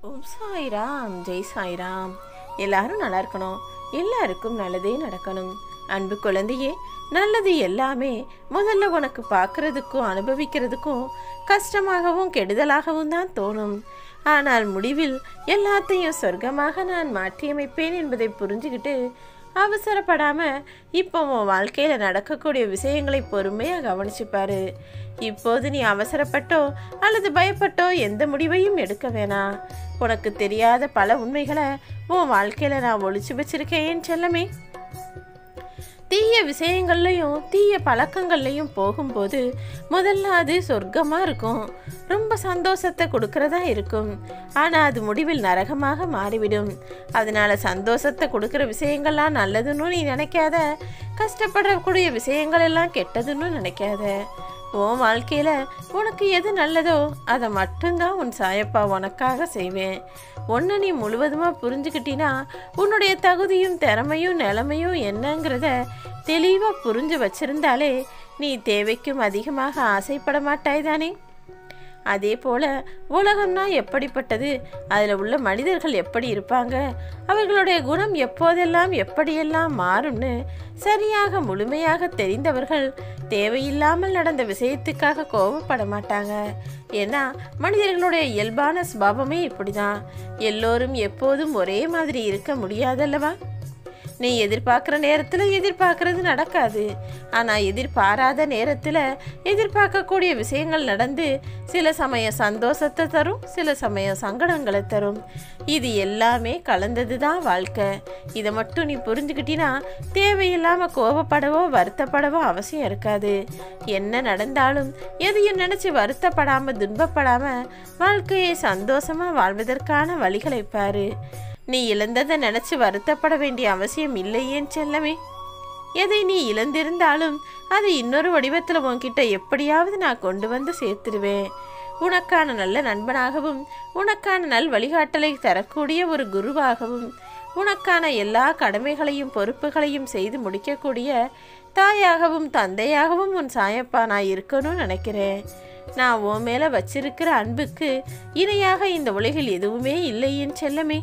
ஓம் சாய்ராம் ஜெய் சாய்ராம் எல்லாரும் நல்லா இருக்கணும் எல்லாருக்கும் நல்லதே நடக்கணும் அன்பு குழந்தையே நல்லது எல்லாமே முதல்ல உனக்கு பார்க்கறதுக்கும் அனுபவிக்கிறதுக்கும் கஷ்டமாகவும் கெடுதலாகவும் தான் தோணும் ஆனால் முடிவில் எல்லாத்தையும் சொர்க்கமாக நான் மாற்றியமைப்பேன் என்பதை புரிஞ்சுக்கிட்டு அவசரப்படாம இப்போ உன் வாழ்க்கையில நடக்கக்கூடிய விஷயங்களை பொறுமையா கவனிச்சு பாரு இப்போது நீ அவசரப்பட்டோ அல்லது பயப்பட்டோ எந்த முடிவையும் எடுக்க வேணாம் உனக்கு தெரியாத பல உண்மைகளை உன் வாழ்க்கையில நான் ஒளிச்சு வச்சிருக்கேன் என் செல்லமே தீய விஷயங்கள்லையும் தீய பழக்கங்கள்லையும் போகும்போது முதல்ல அது சொர்க்கமாக இருக்கும் ரொம்ப சந்தோஷத்தை கொடுக்கறதா இருக்கும் ஆனால் அது முடிவில் நரகமாக மாறிவிடும் அதனால சந்தோஷத்தை கொடுக்குற விஷயங்கள்லாம் நல்லதுன்னு நீ நினைக்காத கஷ்டப்படக்கூடிய விஷயங்கள் எல்லாம் கெட்டதுன்னு நினைக்காத உன் வாழ்க்கையில் உனக்கு எது நல்லதோ அதை மட்டும்தான் உன் சாயப்பா உனக்காக செய்வேன் ஒன்று நீ முழுவதுமாக புரிஞ்சுக்கிட்டினா உன்னுடைய தகுதியும் திறமையும் நிலைமையும் என்னங்கிறத தெளிவாக புரிஞ்சு வச்சிருந்தாலே நீ தேவைக்கும் அதிகமாக ஆசைப்பட மாட்டாய் தானே அதே போல உலகம்னா எப்படிப்பட்டது அதில் உள்ள மனிதர்கள் எப்படி இருப்பாங்க அவர்களுடைய குணம் எப்போதெல்லாம் எப்படியெல்லாம் மாறும்னு சரியாக முழுமையாக தெரிந்தவர்கள் தேவையில்லாமல் நடந்த விஷயத்துக்காக கோபப்பட மாட்டாங்க ஏன்னா மனிதர்களுடைய இயல்பான சுபாவமே இப்படிதான் எல்லோரும் எப்போதும் ஒரே மாதிரி இருக்க முடியாதல்லவா நீ எதிர்பார்க்குற நேரத்தில் எதிர்பார்க்கறது நடக்காது ஆனால் எதிர்பாராத நேரத்தில் எதிர்பார்க்கக்கூடிய விஷயங்கள் நடந்து சில சமயம் சந்தோஷத்தை தரும் சில சமயம் சங்கடங்களை தரும் இது எல்லாமே கலந்தது தான் வாழ்க்கை இதை மட்டும் நீ புரிஞ்சுக்கிட்டினா தேவையில்லாமல் கோபப்படவோ வருத்தப்படவோ அவசியம் இருக்காது என்ன நடந்தாலும் எதையும் நினச்சி வருத்தப்படாமல் துன்பப்படாமல் வாழ்க்கையை சந்தோஷமாக வாழ்வதற்கான வழிகளை பாரு நீ இழந்ததை நினைச்சு வருத்தப்பட வேண்டிய அவசியம் இல்லையேன் செல்லமே எதை நீ இழந்திருந்தாலும் அது இன்னொரு வடிவத்தில் உன்கிட்ட எப்படியாவது நான் கொண்டு வந்து சேர்த்துருவேன் உனக்கான நல்ல நண்பனாகவும் உனக்கான நல் வழிகாட்டலை தரக்கூடிய ஒரு குருவாகவும் உனக்கான எல்லா கடமைகளையும் பொறுப்புகளையும் செய்து முடிக்கக்கூடிய தாயாகவும் தந்தையாகவும் உன் சாயப்பா நான் இருக்கணும்னு நினைக்கிறேன் நான் உன் மேலே வச்சிருக்கிற அன்புக்கு இணையாக இந்த உலகில் எதுவுமே இல்லையின் செல்லமே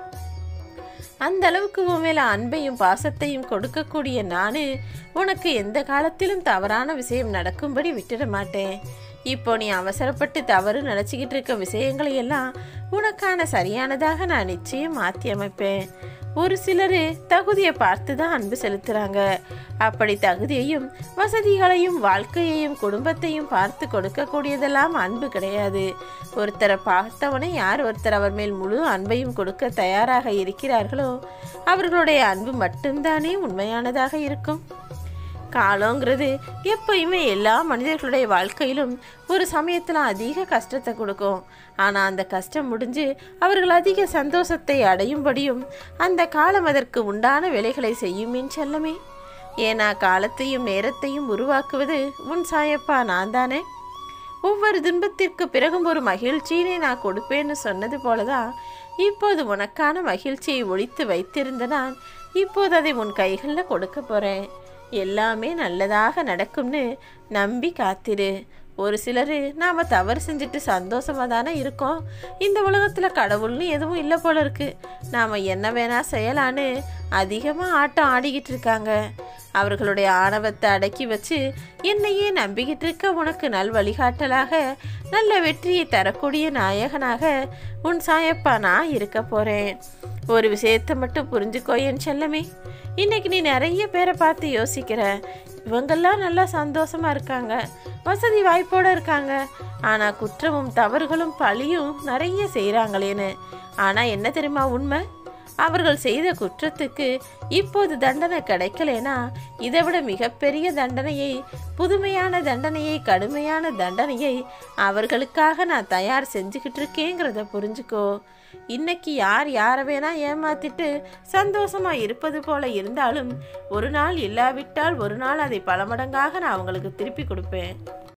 அந்த அளவுக்கு உன் மேல அன்பையும் பாசத்தையும் கொடுக்கக்கூடிய நானு உனக்கு எந்த காலத்திலும் தவறான விஷயம் நடக்கும்படி விட்டுட மாட்டேன் இப்போ நீ அவசரப்பட்டு தவறு நினச்சிக்கிட்டு இருக்க விஷயங்களை எல்லாம் உனக்கான சரியானதாக நான் நிச்சயம் மாற்றி அமைப்பேன் ஒரு சிலர் தகுதியை பார்த்து தான் அன்பு செலுத்துகிறாங்க அப்படி தகுதியையும் வசதிகளையும் வாழ்க்கையையும் குடும்பத்தையும் பார்த்து கொடுக்கக்கூடியதெல்லாம் அன்பு கிடையாது ஒருத்தரை பார்த்தவனே யார் ஒருத்தர் அவர் மேல் முழு அன்பையும் கொடுக்க தயாராக இருக்கிறார்களோ அவர்களுடைய அன்பு மட்டும்தானே உண்மையானதாக இருக்கும் காலங்கிறது எப்பயுமே எல்லா மனிதர்களுடைய வாழ்க்கையிலும் ஒரு சமயத்தில் அதிக கஷ்டத்தை கொடுக்கும் ஆனால் அந்த கஷ்டம் முடிஞ்சு அவர்கள் அதிக சந்தோஷத்தை அடையும்படியும் அந்த காலம் அதற்கு உண்டான வேலைகளை செய்யுமேன் செல்லமே ஏன்னா காலத்தையும் நேரத்தையும் உருவாக்குவது உன் சாயப்பா நான் தானே ஒவ்வொரு துன்பத்திற்கு பிறகும் ஒரு மகிழ்ச்சியினை நான் கொடுப்பேன்னு சொன்னது போலதான் இப்போது உனக்கான மகிழ்ச்சியை ஒழித்து வைத்திருந்த நான் இப்போது அதை உன் கைகளில் கொடுக்க போகிறேன் எல்லாமே நல்லதாக நடக்கும்னு நம்பி காத்திரு ஒரு சிலர் நாம் தவறு செஞ்சுட்டு சந்தோஷமாக தானே இருக்கோம் இந்த உலகத்தில் கடவுள்னு எதுவும் இல்லை போல இருக்கு நாம் என்ன வேணா செய்யலான்னு அதிகமாக ஆட்டம் ஆடிக்கிட்டு இருக்காங்க அவர்களுடைய ஆணவத்தை அடக்கி வச்சு என்னையே நம்பிக்கிட்டு இருக்க உனக்கு நல் வழிகாட்டலாக நல்ல வெற்றியை தரக்கூடிய நாயகனாக உன் சாயப்பா நான் இருக்க போகிறேன் ஒரு விஷயத்தை மட்டும் புரிஞ்சுக்கோ என் செல்லமே இன்னைக்கு நீ நிறைய பேரை பார்த்து யோசிக்கிற இவங்கெல்லாம் நல்லா சந்தோஷமா இருக்காங்க வசதி வாய்ப்போட இருக்காங்க ஆனா குற்றமும் தவறுகளும் பழியும் நிறைய செய்கிறாங்களேன்னு ஆனா என்ன தெரியுமா உண்மை அவர்கள் செய்த குற்றத்துக்கு இப்போது தண்டனை கிடைக்கலனா இதை விட மிகப்பெரிய தண்டனையை புதுமையான தண்டனையை கடுமையான தண்டனையை அவர்களுக்காக நான் தயார் செஞ்சுக்கிட்டு இருக்கேங்கிறத புரிஞ்சுக்கோ இன்னைக்கு யார் யாரை வேணா ஏமாத்திட்டு சந்தோஷமா இருப்பது போல இருந்தாலும் ஒரு நாள் இல்லாவிட்டால் ஒரு நாள் அதை பல மடங்காக நான் அவங்களுக்கு திருப்பி கொடுப்பேன்